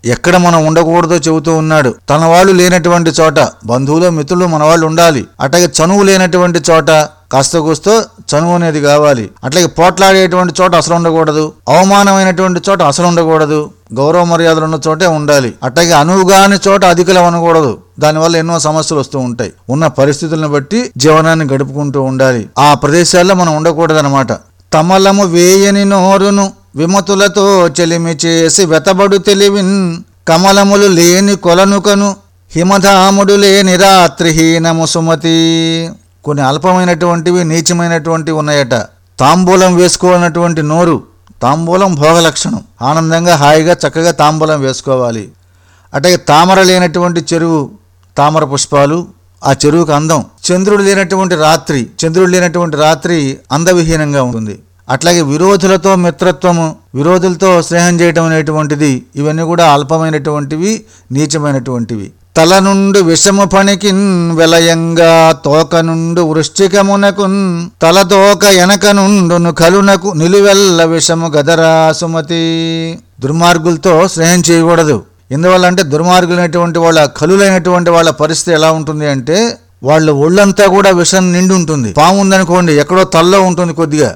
ఎక్కడ మనం ఉండకూడదో చెబుతూ ఉన్నాడు తన వాళ్ళు లేనటువంటి చోట బంధువులు మిత్రులు మన వాళ్ళు ఉండాలి అట్లాగే చనువు లేనటువంటి చోట కాస్త కూస్తో చనువు అనేది కావాలి అట్లాగే పోట్లాడేటువంటి చోట అసలు ఉండకూడదు అవమానమైనటువంటి చోట అసలు ఉండకూడదు గౌరవ మర్యాదలు ఉన్న చోటే ఉండాలి అట్లాగే అనువుగాని చోట అధికలం అనకూడదు దానివల్ల ఎన్నో సమస్యలు వస్తూ ఉంటాయి ఉన్న పరిస్థితులను బట్టి జీవనాన్ని గడుపుకుంటూ ఉండాలి ఆ ప్రదేశాల్లో మనం ఉండకూడదన్నమాట తమలము వేయని నోరును విమతులతో చెలిమి చేసి వెతబడు తెలివిన్ కమలములు లేని కొలనుకను హిమధాముడు లేని రాత్రిహీనము సుమతి కొన్ని అల్పమైనటువంటివి నీచమైనటువంటివి ఉన్నాయట తాంబూలం వేసుకోనటువంటి నోరు తాంబూలం భోగలక్షణం ఆనందంగా హాయిగా చక్కగా తాంబూలం వేసుకోవాలి అట్లాగే తామర లేనటువంటి చెరువు తామర పుష్పాలు ఆ చెరువుకు అందం చంద్రుడు లేనటువంటి రాత్రి చంద్రుడు లేనటువంటి రాత్రి అందవిహీనంగా ఉంటుంది అట్లాగే విరోధులతో మిత్రత్వము విరోధులతో స్నేహం చేయటం అనేటువంటిది ఇవన్నీ కూడా అల్పమైనటువంటివి నీచమైనటువంటివి తల నుండి విషము పనికిన్ వెలయంగా తోక నుండి వృశ్చికమునకున్ తల తోక ఎనక నుండును కలునకు నిలువెల్ల విషము గదరా సుమతి దుర్మార్గులతో స్నేహం చేయకూడదు ఎందువల్ల అంటే దుర్మార్గులైనటువంటి వాళ్ళ కలులైనటువంటి వాళ్ళ పరిస్థితి ఎలా ఉంటుంది అంటే వాళ్ళ ఒళ్ళంతా కూడా విషం నిండి ఉంటుంది పాము ఉందనుకోండి ఎక్కడో తల్లో ఉంటుంది కొద్దిగా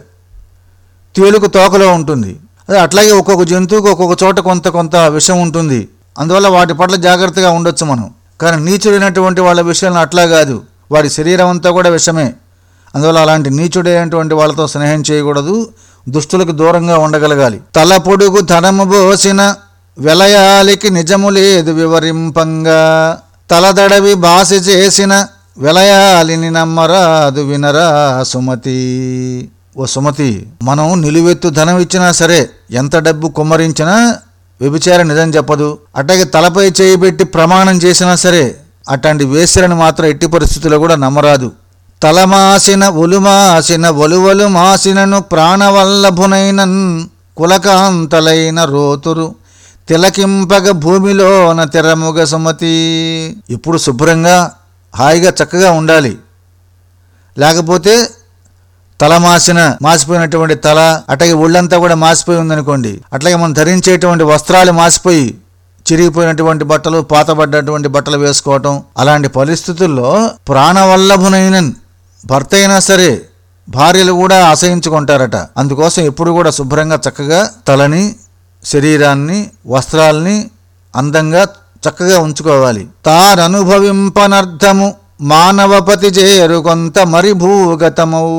తేలుకు తోకలో ఉంటుంది అదే అట్లాగే ఒక్కొక్క జంతువుకు ఒక్కొక్క చోట కొంత కొంత విషం ఉంటుంది అందువల్ల వాటి పట్ల జాగ్రత్తగా ఉండొచ్చు మనం కానీ నీచుడైనటువంటి వాళ్ళ విషయాలను అట్లా కాదు వాడి శరీరం అంతా కూడా విషమే అందువల్ల అలాంటి నీచుడైనటువంటి వాళ్ళతో స్నేహం చేయకూడదు దుష్టులకు దూరంగా ఉండగలగాలి తల పొడుగు ధనము బోసిన వెలయాలికి నిజము లేదు వివరింపంగా తలదడవి బాసి చేసిన వెలయాలిని నమ్మరాదు వినరా సుమతి ఓ సుమతి మనం నిలువెత్తు ధనం ఇచ్చినా సరే ఎంత డబ్బు కుమ్మరించినా వ్యభిచార నిజం చెప్పదు అట్లాగే తలపై చేయి పెట్టి ప్రమాణం చేసినా సరే అట్లాంటి వేశ్యలను మాత్రం ఎట్టి పరిస్థితుల్లో కూడా నమ్మరాదు తలమాసిన ఒలుమాసిన ఒలువలు మాసినను ప్రాణవల్లభునైనన్ కులకాంతలైన రోతురు తిలకింపగ భూమిలోన తెరముగ సుమతి ఇప్పుడు శుభ్రంగా హాయిగా చక్కగా ఉండాలి లేకపోతే తల మాసిన మాసిపోయినటువంటి తల అట్లాగే ఒళ్ళంతా కూడా మాసిపోయి ఉందనుకోండి అట్లాగే మనం ధరించేటువంటి వస్త్రాలు మాసిపోయి చిరిగిపోయినటువంటి బట్టలు పాతబడ్డటువంటి బట్టలు వేసుకోవటం అలాంటి పరిస్థితుల్లో ప్రాణవల్లభునైన భర్త అయినా సరే భార్యలు కూడా అసహించుకుంటారట అందుకోసం ఎప్పుడు కూడా శుభ్రంగా చక్కగా తలని శరీరాన్ని వస్త్రాల్ని అందంగా చక్కగా ఉంచుకోవాలి తాననుభవింపనర్థము మానవపతి చేరు కొంత మరి భూగతమవు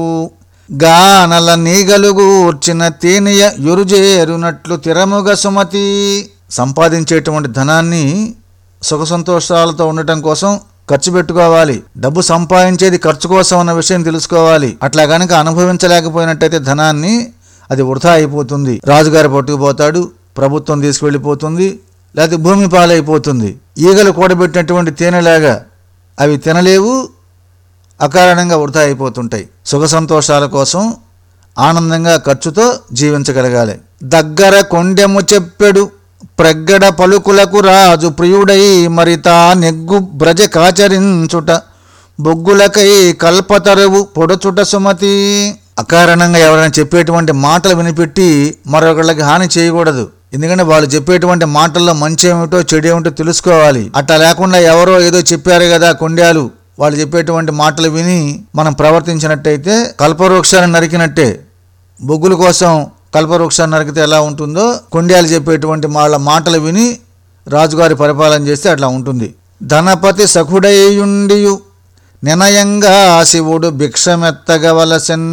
గానల నీగలుగూర్చిన తేనియ యురుజేరునట్లు తిరముగ సుమతి సంపాదించేటువంటి ధనాన్ని సుఖ సంతోషాలతో ఉండటం కోసం ఖర్చు పెట్టుకోవాలి డబ్బు సంపాదించేది ఖర్చు కోసం అన్న విషయం తెలుసుకోవాలి అట్లా కనుక అనుభవించలేకపోయినట్టయితే ధనాన్ని అది వృధా అయిపోతుంది రాజుగారు పట్టుకుపోతాడు ప్రభుత్వం తీసుకువెళ్ళిపోతుంది లేకపోతే భూమి పాలైపోతుంది ఈగలు కూడబెట్టినటువంటి తేనెలాగా అవి తినలేవు అకారణంగా వృధా అయిపోతుంటాయి సుఖ సంతోషాల కోసం ఆనందంగా ఖర్చుతో జీవించగలగాలి దగ్గర కొండెము చెప్పెడు ప్రగ్గడ పలుకులకు రాజు ప్రియుడై మరితా నెగ్గు బ్రజ కాచరించుట బొగ్గులకై కల్పతరువు పొడచుట సుమతి అకారణంగా ఎవరైనా చెప్పేటువంటి మాటలు వినిపెట్టి మరొకళ్ళకి హాని చేయకూడదు ఎందుకంటే వాళ్ళు చెప్పేటువంటి మాటల్లో మంచి ఏమిటో చెడు ఏమిటో తెలుసుకోవాలి అట్లా లేకుండా ఎవరో ఏదో చెప్పారు కదా కొండ్యాలు వాళ్ళు చెప్పేటువంటి మాటలు విని మనం ప్రవర్తించినట్టయితే కల్పవృక్షాన్ని నరికినట్టే బొగ్గుల కోసం కల్పవృక్షాన్ని నరికితే ఎలా ఉంటుందో కొండ్యాలు చెప్పేటువంటి వాళ్ళ మాటలు విని రాజుగారి పరిపాలన చేస్తే అట్లా ఉంటుంది ధనపతి సఖుడైయుండియు నినయంగా శివుడు భిక్షమెత్తగవలసెన్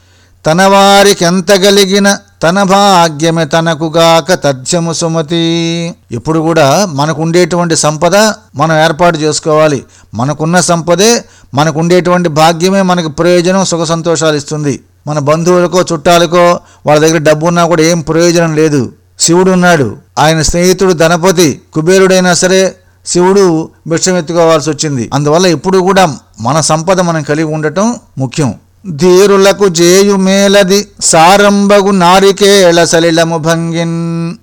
తన వారికెంత గలిగిన తన భాగ్యమే తనకుగాక తథ్యము సుమతి ఇప్పుడు కూడా మనకు ఉండేటువంటి సంపద మనం ఏర్పాటు చేసుకోవాలి మనకున్న సంపదే మనకు ఉండేటువంటి భాగ్యమే మనకు ప్రయోజనం సుఖ సంతోషాలు ఇస్తుంది మన బంధువులకో చుట్టాలకో వాళ్ళ దగ్గర డబ్బు ఉన్నా కూడా ఏం ప్రయోజనం లేదు శివుడు ఉన్నాడు ఆయన స్నేహితుడు ధనపతి కుబేరుడైనా సరే శివుడు భిక్షం ఎత్తుకోవాల్సి వచ్చింది అందువల్ల ఇప్పుడు కూడా మన సంపద మనం కలిగి ఉండటం ముఖ్యం ధీరులకు జేయు మేలది సారంబగు నారికేళ సలిలము భంగిన్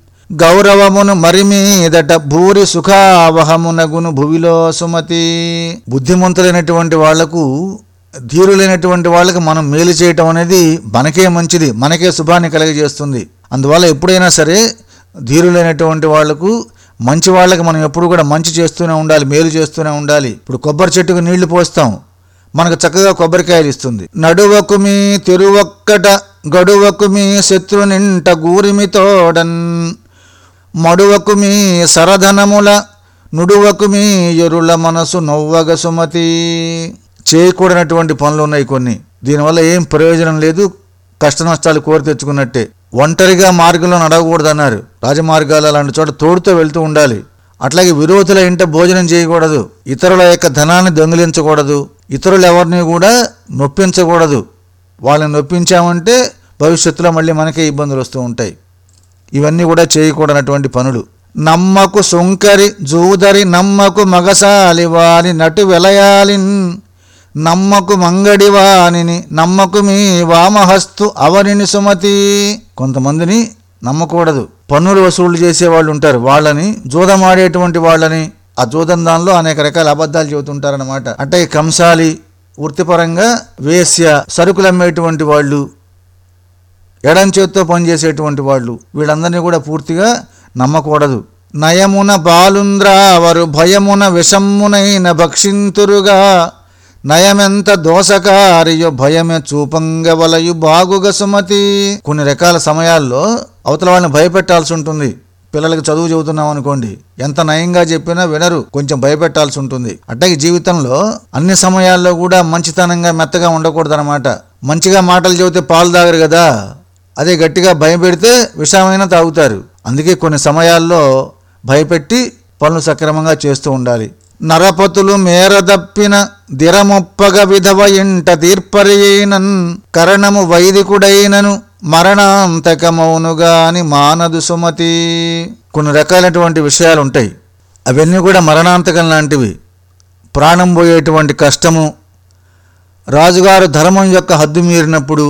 గౌరవమును మరిమీదట భూరి సుఖావహమునగును భువిలో సుమతి బుద్ధిమంతులైనటువంటి వాళ్లకు ధీరులైనటువంటి వాళ్ళకి మనం మేలు చేయటం అనేది మనకే మంచిది మనకే శుభాన్ని కలగజేస్తుంది అందువల్ల ఎప్పుడైనా సరే ధీరులైనటువంటి వాళ్లకు మంచి వాళ్ళకి మనం ఎప్పుడు కూడా మంచి చేస్తూనే ఉండాలి మేలు చేస్తూనే ఉండాలి ఇప్పుడు కొబ్బరి చెట్టుకు నీళ్లు పోస్తాం మనకు చక్కగా కొబ్బరికాయలు ఇస్తుంది నడువకు మీ తెరువొక్కట గడువకు మీ శత్రునింట గూరిమి తోడన్ మడువకు మీ సరధనముల నుడువకు మీ ఎరుల మనసు నవ్వగ సుమతి చేయకూడనటువంటి పనులు ఉన్నాయి కొన్ని దీనివల్ల ఏం ప్రయోజనం లేదు కష్ట నష్టాలు కోరి తెచ్చుకున్నట్టే ఒంటరిగా మార్గంలో నడవకూడదన్నారు రాజమార్గాలు అలాంటి చోట తోడుతో వెళ్తూ ఉండాలి అట్లాగే విరోధుల ఇంట భోజనం చేయకూడదు ఇతరుల యొక్క ధనాన్ని దొంగిలించకూడదు ఇతరులు ఎవరిని కూడా నొప్పించకూడదు వాళ్ళని నొప్పించామంటే భవిష్యత్తులో మళ్ళీ మనకే ఇబ్బందులు వస్తూ ఉంటాయి ఇవన్నీ కూడా చేయకూడనటువంటి పనులు నమ్మకు సుంకరి జూదరి నమ్మకు మగసాలి వారి నటు వెలయాలిన్ నమ్మకు మంగడి వానిని నమ్మకు మీ వామహస్తు అవరిని సుమతి కొంతమందిని నమ్మకూడదు పన్నులు వసూలు చేసే వాళ్ళు ఉంటారు వాళ్ళని జూదమాడేటువంటి వాళ్ళని ఆ జూదం దానిలో అనేక రకాల అబద్ధాలు చెబుతుంటారనమాట అంటే ఈ కంసాలి వృత్తిపరంగా వేశ్య సరుకులు అమ్మేటువంటి వాళ్ళు ఎడం చేత్తో పనిచేసేటువంటి వాళ్ళు వీళ్ళందరినీ కూడా పూర్తిగా నమ్మకూడదు నయమున బాలుంద్రావరు భయమున విషమ్మునైన భక్షింతురుగా నయమెంత దోసకారియో భయమే చూపంగవలయు బాగుగ సుమతి కొన్ని రకాల సమయాల్లో అవతల వాళ్ళని భయపెట్టాల్సి ఉంటుంది పిల్లలకి చదువు చెబుతున్నాం అనుకోండి ఎంత నయంగా చెప్పినా వినరు కొంచెం భయపెట్టాల్సి ఉంటుంది అట్లాగే జీవితంలో అన్ని సమయాల్లో కూడా మంచితనంగా మెత్తగా ఉండకూడదు అనమాట మంచిగా మాటలు చెబితే పాలు తాగరు కదా అదే గట్టిగా భయపెడితే విషమైన తాగుతారు అందుకే కొన్ని సమయాల్లో భయపెట్టి పనులు సక్రమంగా చేస్తూ ఉండాలి నరపతులు మేరదప్పిన దిరమొప్పగ విధవ ఇంట తీర్పరియైనన్ కరణము వైదికుడైనను మరణాంతకమౌనుగాని మానదు సుమతి కొన్ని రకాలైనటువంటి విషయాలు ఉంటాయి అవన్నీ కూడా మరణాంతకం లాంటివి ప్రాణం పోయేటువంటి కష్టము రాజుగారు ధర్మం యొక్క హద్దు మీరినప్పుడు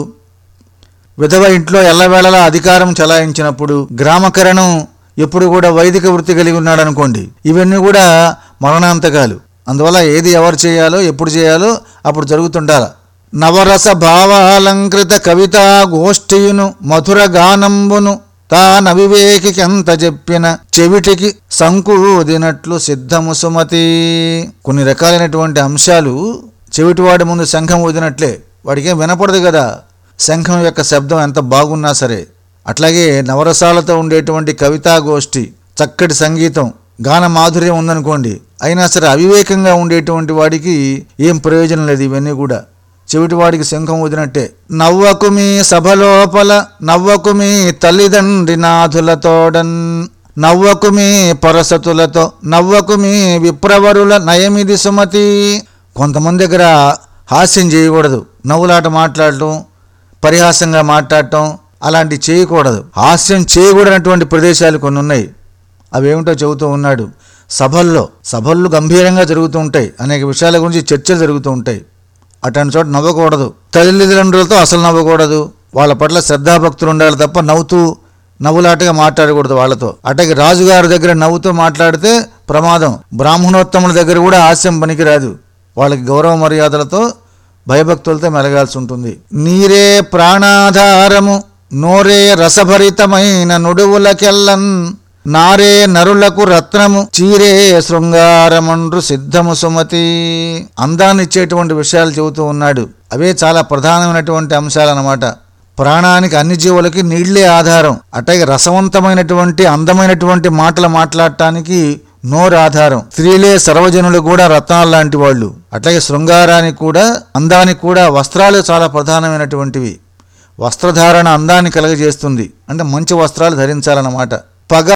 విధవ ఇంట్లో ఎల్లవేళలా అధికారం చలాయించినప్పుడు గ్రామకరణం ఎప్పుడు కూడా వైదిక వృత్తి కలిగి ఉన్నాడు అనుకోండి ఇవన్నీ కూడా మరణాంతకాలు అందువల్ల ఏది ఎవరు చేయాలో ఎప్పుడు చేయాలో అప్పుడు జరుగుతుండాల నవరస భావాలంకృత కవితా గోష్ఠియును మధుర గానంబును తానవివేకికెంత చెప్పిన చెవిటికి సంకూదినట్లు సిద్ధము సుమతి కొన్ని రకాలైనటువంటి అంశాలు చెవిటివాడి ముందు శంఖం ఊదినట్లే వాడికి ఏం వినపడదు కదా శంఖం యొక్క శబ్దం ఎంత బాగున్నా సరే అట్లాగే నవరసాలతో ఉండేటువంటి కవితా గోష్ఠి చక్కటి సంగీతం గాన మాధుర్యం ఉందనుకోండి అయినా సరే అవివేకంగా ఉండేటువంటి వాడికి ఏం ప్రయోజనం లేదు ఇవన్నీ కూడా చెవిటివాడికి శంఖం ఊదినట్టే నవ్వకు మీ సభలోపల నవ్వకు మీ తల్లిదండ్రి నాథులతోడన్ నవ్వకు మీ పరసతులతో నవ్వకు మీ విప్రవరుల నయమిది సుమతి కొంతమంది దగ్గర హాస్యం చేయకూడదు నవ్వులాట మాట్లాడటం పరిహాసంగా మాట్లాడటం అలాంటి చేయకూడదు హాస్యం చేయకూడనటువంటి ప్రదేశాలు కొన్ని ఉన్నాయి అవేమిటో చెబుతూ ఉన్నాడు సభల్లో సభల్లో గంభీరంగా జరుగుతూ ఉంటాయి అనేక విషయాల గురించి చర్చలు జరుగుతూ ఉంటాయి అటువంటి చోట నవ్వకూడదు తల్లిదండ్రులతో అసలు నవ్వకూడదు వాళ్ళ పట్ల శ్రద్ధాభక్తులు ఉండాలి తప్ప నవ్వుతూ నవ్వులాటగా మాట్లాడకూడదు వాళ్ళతో అట్లాగే రాజుగారి దగ్గర నవ్వుతూ మాట్లాడితే ప్రమాదం బ్రాహ్మణోత్తముల దగ్గర కూడా హాస్యం పనికిరాదు వాళ్ళకి గౌరవ మర్యాదలతో భయభక్తులతో మెలగాల్సి ఉంటుంది నీరే ప్రాణాధారము నోరే రసభరితమైన నుడువులకెల్లన్ నారే నరులకు రత్నము చీరే శృంగారమండ్రు సిద్ధము సుమతి అందాన్ని ఇచ్చేటువంటి విషయాలు చెబుతూ ఉన్నాడు అవే చాలా ప్రధానమైనటువంటి అంశాలన్నమాట ప్రాణానికి అన్ని జీవులకి నీళ్లే ఆధారం అట్లాగే రసవంతమైనటువంటి అందమైనటువంటి మాటలు మాట్లాడటానికి నోరు ఆధారం స్త్రీలే సర్వజనులు కూడా రత్నాలు లాంటి వాళ్ళు అట్లాగే శృంగారానికి కూడా అందానికి కూడా వస్త్రాలు చాలా ప్రధానమైనటువంటివి వస్త్రధారణ అందాన్ని కలగజేస్తుంది అంటే మంచి వస్త్రాలు ధరించాలన్నమాట పగ